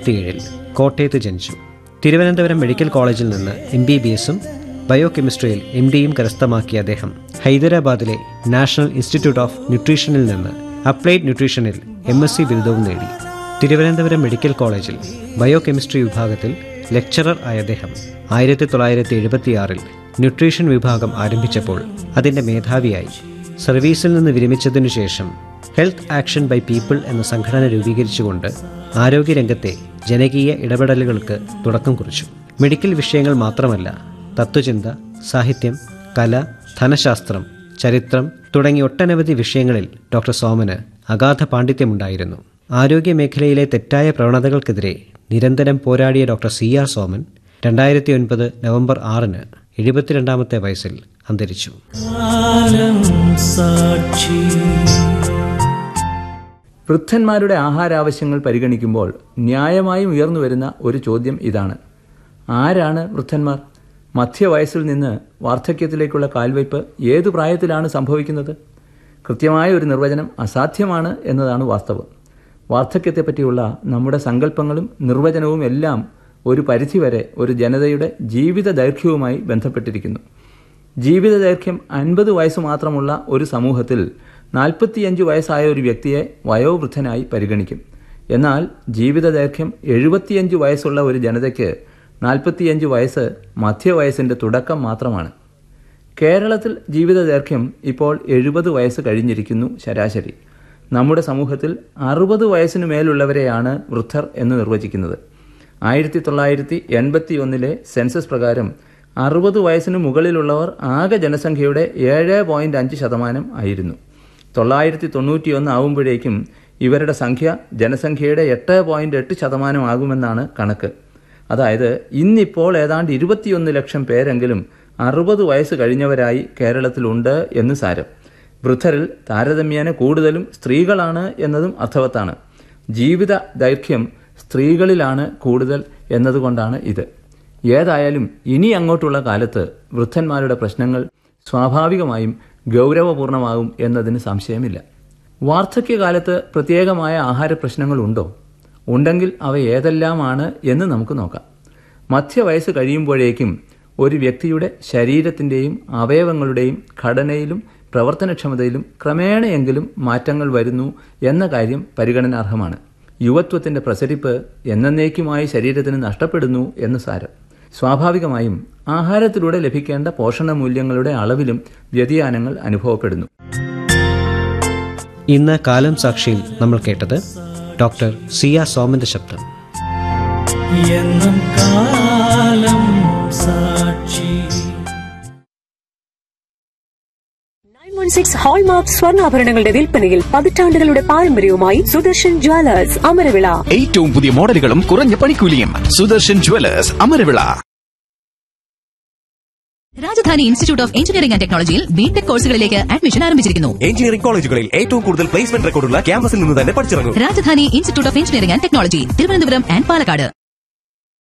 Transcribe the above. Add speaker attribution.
Speaker 1: എഴുപത്തിയേഴിൽ കോട്ടയത്ത് ജനിച്ചു തിരുവനന്തപുരം മെഡിക്കൽ കോളേജിൽ നിന്ന് എം ബി ബി എസും ബയോ കെമിസ്ട്രിയിൽ എം ഡിയും കരസ്ഥമാക്കിയ അദ്ദേഹം ഹൈദരാബാദിലെ നാഷണൽ ഇൻസ്റ്റിറ്റ്യൂട്ട് ഓഫ് ന്യൂട്രീഷനിൽ നിന്ന് അപ്ലൈഡ് ന്യൂട്രീഷനിൽ എം എസ് സി ബിരുദവും നേടി തിരുവനന്തപുരം മെഡിക്കൽ കോളേജിൽ ബയോ കെമിസ്ട്രി വിഭാഗത്തിൽ ലെക്ചറർ ആയ അദ്ദേഹം ആയിരത്തി തൊള്ളായിരത്തി എഴുപത്തിയാറിൽ ന്യൂട്രീഷൻ വിഭാഗം ആരംഭിച്ചപ്പോൾ അതിൻ്റെ മേധാവിയായി സർവീസിൽ നിന്ന് വിരമിച്ചതിനു ശേഷം ഹെൽത്ത് ആക്ഷൻ ബൈ പീപ്പിൾ എന്ന സംഘടന രൂപീകരിച്ചുകൊണ്ട് ആരോഗ്യരംഗത്തെ ജനകീയ ഇടപെടലുകൾക്ക് തുടക്കം കുറിച്ചു മെഡിക്കൽ വിഷയങ്ങൾ മാത്രമല്ല തത്വചിന്ത സാഹിത്യം കല ധനശാസ്ത്രം ചരിത്രം തുടങ്ങിയ ഒട്ടനവധി വിഷയങ്ങളിൽ ഡോക്ടർ സോമന് അഗാധ പാണ്ഡിത്യമുണ്ടായിരുന്നു ആരോഗ്യ മേഖലയിലെ തെറ്റായ പ്രവണതകൾക്കെതിരെ നിരന്തരം പോരാടിയ ഡോക്ടർ സി ആർ സോമൻ രണ്ടായിരത്തി ഒൻപത് നവംബർ ആറിന് എഴുപത്തിരണ്ടാമത്തെ വയസ്സിൽ അന്തരിച്ചു
Speaker 2: വൃദ്ധന്മാരുടെ ആഹാരാവശ്യങ്ങൾ പരിഗണിക്കുമ്പോൾ ന്യായമായും ഉയർന്നു വരുന്ന ഒരു ചോദ്യം ഇതാണ് ആരാണ് വൃദ്ധന്മാർ മധ്യവയസ്സിൽ നിന്ന് വാർദ്ധക്യത്തിലേക്കുള്ള കാൽവയ്പ് ഏതു പ്രായത്തിലാണ് സംഭവിക്കുന്നത് കൃത്യമായ ഒരു നിർവചനം അസാധ്യമാണ് എന്നതാണ് വാസ്തവം വാർദ്ധക്യത്തെപ്പറ്റിയുള്ള നമ്മുടെ സങ്കല്പങ്ങളും നിർവചനവും എല്ലാം ഒരു പരിധിവരെ ഒരു ജനതയുടെ ജീവിത ദൈർഘ്യവുമായി ബന്ധപ്പെട്ടിരിക്കുന്നു ജീവിത ദൈർഘ്യം അൻപത് വയസ്സ് മാത്രമുള്ള ഒരു സമൂഹത്തിൽ നാൽപ്പത്തിയഞ്ച് വയസ്സായ ഒരു വ്യക്തിയെ വയോവൃദ്ധനായി പരിഗണിക്കും എന്നാൽ ജീവിത ദൈർഘ്യം എഴുപത്തിയഞ്ച് വയസ്സുള്ള ഒരു ജനതയ്ക്ക് നാൽപ്പത്തിയഞ്ച് വയസ്സ് മധ്യവയസ്സിൻ്റെ തുടക്കം മാത്രമാണ് കേരളത്തിൽ ജീവിത ദൈർഘ്യം ഇപ്പോൾ എഴുപത് വയസ്സ് കഴിഞ്ഞിരിക്കുന്നു ശരാശരി നമ്മുടെ സമൂഹത്തിൽ അറുപത് വയസ്സിനു മേലുള്ളവരെയാണ് വൃദ്ധർ എന്ന് നിർവചിക്കുന്നത് ആയിരത്തി തൊള്ളായിരത്തി എൺപത്തി ഒന്നിലെ സെൻസസ് പ്രകാരം അറുപത് വയസ്സിന് മുകളിലുള്ളവർ ആകെ ജനസംഖ്യയുടെ ഏഴ് പോയിന്റ് അഞ്ച് ശതമാനം ആയിരുന്നു തൊള്ളായിരത്തി തൊണ്ണൂറ്റിയൊന്ന് ആവുമ്പോഴേക്കും ഇവരുടെ സംഖ്യ ജനസംഖ്യയുടെ എട്ട് പോയിന്റ് എട്ട് ശതമാനം ആകുമെന്നാണ് കണക്ക് അതായത് ഇന്നിപ്പോൾ ഏതാണ്ട് ഇരുപത്തിയൊന്ന് ലക്ഷം പേരെങ്കിലും അറുപത് വയസ്സ് കഴിഞ്ഞവരായി കേരളത്തിലുണ്ട് എന്ന് സാരം വൃദ്ധരിൽ താരതമ്യേന കൂടുതലും സ്ത്രീകളാണ് എന്നതും അർത്ഥവത്താണ് ജീവിത ദൈർഘ്യം സ്ത്രീകളിലാണ് കൂടുതൽ എന്നതുകൊണ്ടാണ് ഇത് ഏതായാലും ഇനി അങ്ങോട്ടുള്ള കാലത്ത് വൃദ്ധന്മാരുടെ പ്രശ്നങ്ങൾ സ്വാഭാവികമായും ഗൗരവപൂർണമാകും എന്നതിന് സംശയമില്ല വാർദ്ധക്യകാലത്ത് പ്രത്യേകമായ ആഹാര പ്രശ്നങ്ങളുണ്ടോ ഉണ്ടെങ്കിൽ അവ ഏതെല്ലാമാണ് എന്ന് നമുക്ക് നോക്കാം മധ്യവയസ്സ് കഴിയുമ്പോഴേക്കും ഒരു വ്യക്തിയുടെ ശരീരത്തിൻ്റെയും അവയവങ്ങളുടെയും ഘടനയിലും പ്രവർത്തനക്ഷമതയിലും ക്രമേണയെങ്കിലും മാറ്റങ്ങൾ വരുന്നു എന്ന കാര്യം പരിഗണനാർഹമാണ് യുവത്വത്തിന്റെ പ്രസരിപ്പ് എന്നേക്കുമായി ശരീരത്തിന് നഷ്ടപ്പെടുന്നു എന്ന് സാരം സ്വാഭാവികമായും ആഹാരത്തിലൂടെ ലഭിക്കേണ്ട പോഷണ മൂല്യങ്ങളുടെ അളവിലും വ്യതിയാനങ്ങൾ അനുഭവപ്പെടുന്നു
Speaker 1: ഇന്ന് കാലം സാക്ഷിയിൽ നമ്മൾ കേട്ടത് ഡോക്ടർ സിയ സോമന്റെ ശബ്ദം
Speaker 3: എന്നും കാലം സാക്ഷി
Speaker 4: സിക്സ് ഹോൾമാർക്ക് സ്വർണ്ണാഭരണങ്ങളുടെ വിൽപ്പനയിൽ പതിറ്റാണ്ടുകളുടെ പാരമ്പര്യവുമായി സുദർശൻ ജ്വല്ലേഴ്സ് അമരവിള
Speaker 5: ഏറ്റവും പുതിയ മോഡലുകളും കുറഞ്ഞ പണിക്കൂലിയും Sudarshan jewellers Amaravila
Speaker 6: Rajadhani institute of engineering and ടെക്നോളജിയിൽ ബിടെക് കോഴ്സുകളിലേക്ക് അഡ്മിഷൻ ആരംഭിച്ചിരിക്കുന്നു
Speaker 7: എഞ്ചിനീയറിംഗ് കോളേജുകളിൽ ഏറ്റവും കൂടുതൽ പ്ലേസ്മെന്റ് റെക്കോർഡുള്ള ക്യാമ്പസിൽ നിന്ന് തന്നെ പഠിച്ചിറങ്ങും
Speaker 6: Rajadhani institute of engineering and technology Thiruvananthapuram and Palakkad